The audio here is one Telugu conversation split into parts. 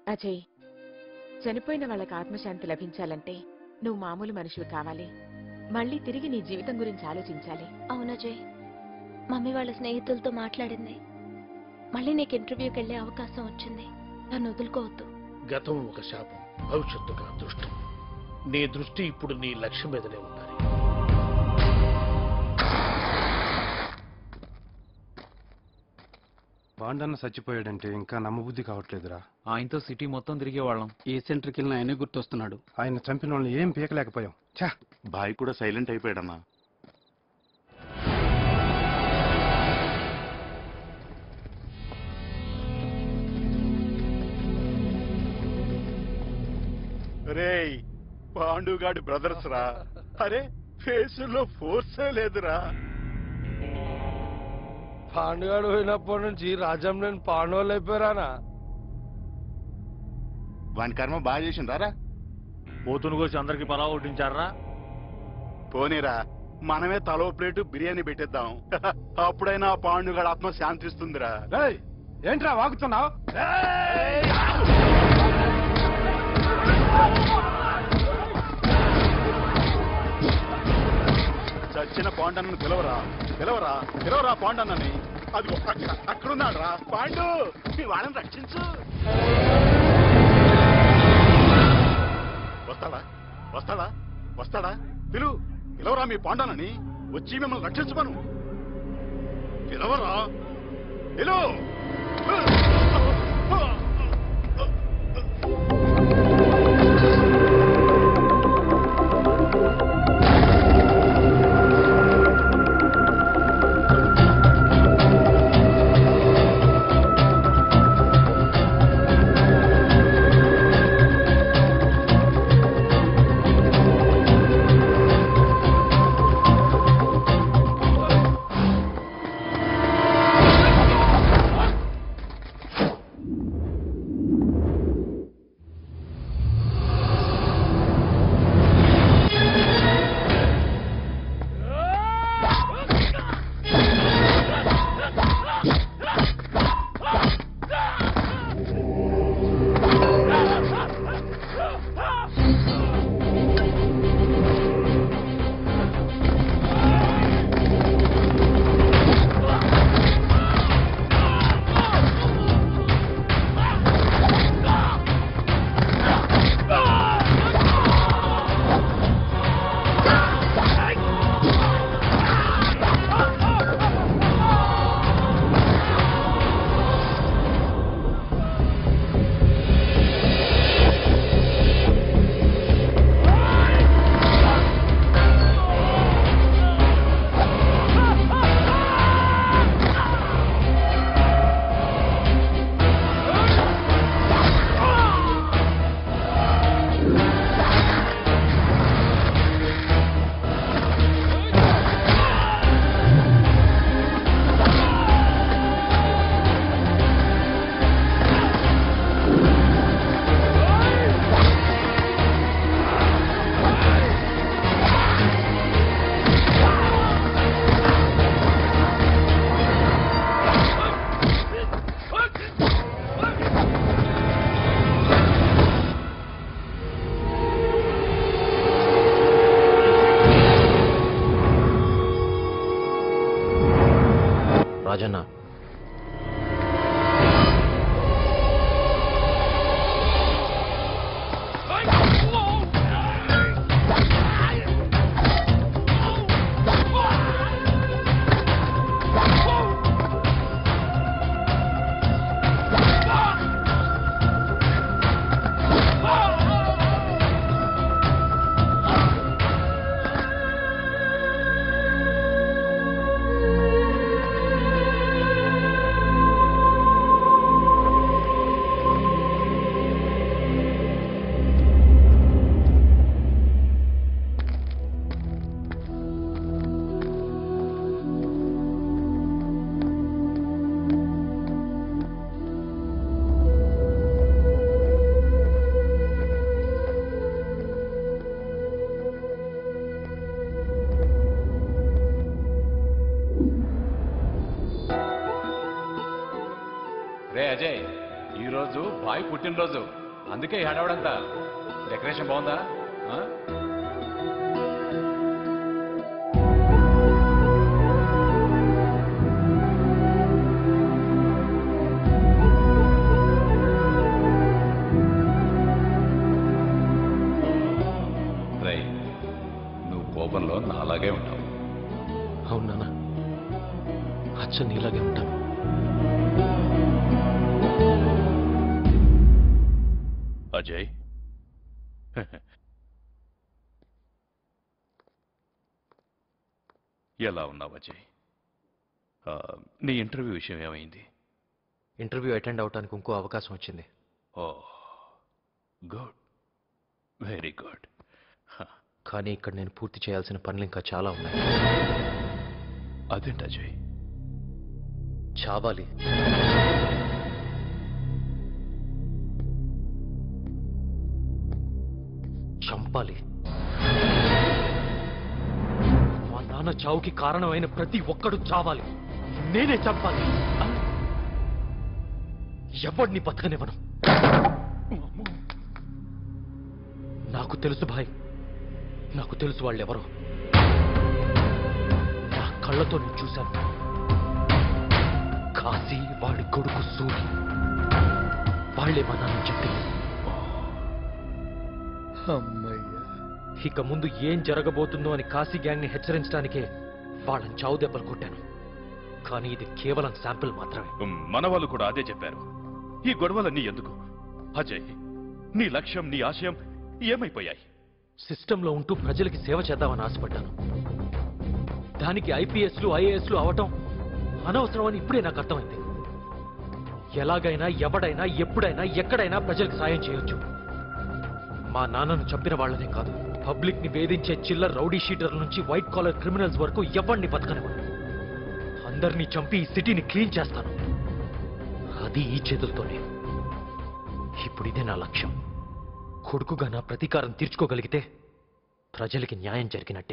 అజయ్ చనిపోయిన వాళ్ళకి ఆత్మశాంతి లభించాలంటే నువ్వు మామూలు మనుషులు కావాలి మళ్ళీ తిరిగి నీ జీవితం గురించి ఆలోచించాలి అవునజయ్ మమ్మీ వాళ్ళ స్నేహితులతో మాట్లాడింది మళ్ళీ నీకు ఇంటర్వ్యూకి వెళ్ళే అవకాశం వచ్చింది నన్ను వదులుకోవద్దు గతం ఒక శాపం భవిష్యత్తు ఒక అదృష్టం నీ దృష్టి ఇప్పుడు నీ లక్ష్యం మీదనే ఉండాలి బాండన్న చచ్చిపోయాడంటే ఇంకా నమ్మబుద్ధి కావట్లేదురా ఆయనతో సిటీ మొత్తం తిరిగేవాళ్ళం ఏ సెంటర్కి వెళ్ళినా ఆయనే గుర్తొస్తున్నాడు ఆయన చంపిన వాళ్ళని ఏం పీకలేకపోయాం ఛా బాయ్ కూడా సైలెంట్ అయిపోయాడన్నా రేయ్ పాండుగాడి బ్రదర్స్ రా అరే ఫేసులో ఫోర్సే లేదురా పాండుగాడు పోయినప్పటి నుంచి రాజ్యం నేను పాండవులు అయిపోయారానా వాని కర్మ బాగా చేసిండ్రా రా పోతును కోసి అందరికి పలా వడ్డించారా పోనీరా మనమే తలో ప్లేటు బిర్యానీ పెట్టేద్దాం అప్పుడైనా ఆ పాండుగాడు ఆత్మ శాంతిస్తుందిరా రేయ్ ఏంట్రా వాగుతున్నావు చచ్చిన పాండన్నను పిలవరా పిలవరా పిలవరా పాండన్నని అది అక్కడ అక్కడున్నాడు రా పాండు నీ వాళ్ళని రక్షించు వస్తాడా వస్తాడా వస్తాడా పిలు పిలవరా మీ పాండన్నని వచ్చి మిమ్మల్ని రక్షించమను పిలవరా పిలు రాజన్న రే అజయ్ ఈరోజు బాయ్ పుట్టినరోజు అందుకే ఈ హడావుడంతా డెకరేషన్ బాగుందా ఆ? రేయ్, నువ్వు కోపంలో నాలాగే ఉంటావు అవును నాన్న అచ్చ నీలాగే ఉంటాను అజయ్ ఎలా ఉన్నావు అజయ్ ఆ, నీ ఇంటర్వ్యూ విషయం ఏమైంది ఇంటర్వ్యూ అటెండ్ అవడానికి ఇంకో అవకాశం వచ్చింది ఓ గుడ్ వెరీ గుడ్ కానీ ఇక్కడ నేను పూర్తి చేయాల్సిన పనులు ఇంకా చాలా ఉన్నాయి అదేంటి అజయ్ చావాలి చంపాలి మా నాన్న చావుకి కారణమైన ప్రతి ఒక్కడు చావాలి నేనే చంపాలి ఎవడిని బతకనివ్వను నాకు తెలుసు భాయ్ నాకు తెలుసు వాళ్ళెవరో నా కళ్ళతో నేను చూశాను కాశీ వాడి కొడుకు సూరి వాళ్ళే మా నాన్న చెప్పింది ఇక ముందు ఏం జరగబోతుందో అని కాశీ గ్యాంగ్ ని హెచ్చరించడానికే వాళ్ళని చావు దెబ్బలు కొట్టాను కానీ ఇది కేవలం శాంపిల్ మాత్రమే ఉమ్, మన వాళ్ళు కూడా అదే చెప్పారు ఈ గొడవలన్నీ ఎందుకు అజయ్ నీ లక్ష్యం నీ ఆశయం ఏమైపోయాయి సిస్టంలో ఉంటూ ప్రజలకి సేవ చేద్దామని ఆశపడ్డాను దానికి ఐపీఎస్లు ఐఏఎస్లు అవటం అనవసరమని ఇప్పుడే నాకు అర్థమైంది ఎలాగైనా ఎవడైనా ఎప్పుడైనా ఎక్కడైనా ప్రజలకు సాయం చేయొచ్చు మా నాన్నను చంపిన వాళ్ళనే కాదు పబ్లిక్ ని వేధించే చిల్లర్ రౌడీ షీటర్ల నుంచి వైట్ కాలర్ క్రిమినల్స్ వరకు ఎవరిని బతకనివ్వను అందరినీ చంపి ఈ సిటీని క్లీన్ చేస్తాను అది ఈ చేతులతోనే ఇప్పుడు ఇదే నా లక్ష్యం కొడుకుగా నా ప్రతీకారం తీర్చుకోగలిగితే ప్రజలకి న్యాయం జరిగినట్టే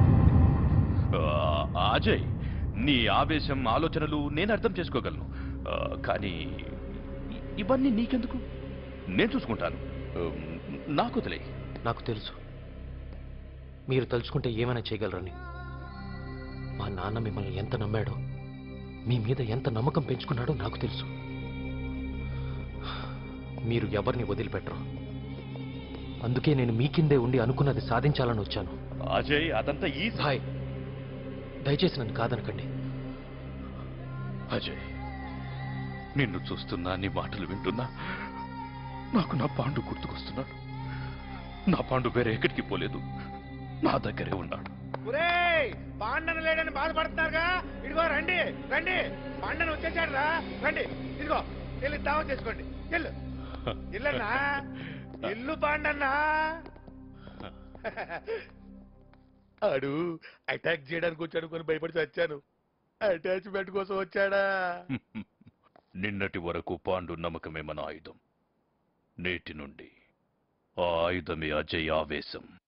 ఆ, అజయ్ నీ ఆవేశం ఆలోచనలు నేను అర్థం చేసుకోగలను ఆ, కానీ ఇ- ఇవన్నీ నీకెందుకు నేను చూసుకుంటాను ఉమ్, నాకు వదిలే నాకు తెలుసు మీరు తలుచుకుంటే ఏమైనా చేయగలరని మా నాన్న మిమ్మల్ని ఎంత నమ్మాడో మీ మీద ఎంత నమ్మకం పెంచుకున్నాడో నాకు తెలుసు మీరు ఎవరిని వదిలిపెట్టరు అందుకే నేను మీ కిందే ఉండి అనుకున్నది సాధించాలని వచ్చాను అజయ్ అదంతా ఈ భాయ్ దయచేసి నన్ను కాదనకండి అజయ్ నిన్ను చూస్తున్నా నీ మాటలు వింటున్నా నాకు నా పాండు గుర్తుకొస్తున్నాడు నా పాండు వేరే ఎక్కడికి పోలేదు నా దగ్గరే ఉన్నాడు ఒరేయ్ పాండన లేడని బాధపడుతున్నారుగా ఇదిగో రండి రండి పాండన వచ్చేసాడు రా రండి ఇదిగో వెళ్ళి దావా చేసుకోండి వెళ్ళు ఇల్లన్నా ఇల్లు పాండన్నా ఆడు అటాక్ చేయడానికి వచ్చాడు కొని భయపడి చచ్చాను అటాచ్మెంట్ కోసం వచ్చాడా నిన్నటి వరకు పాండు నమ్మకమే మన ఆయుధం నేటి నుండి ఆ ఆయుధమే అజయ్ ఆవేశం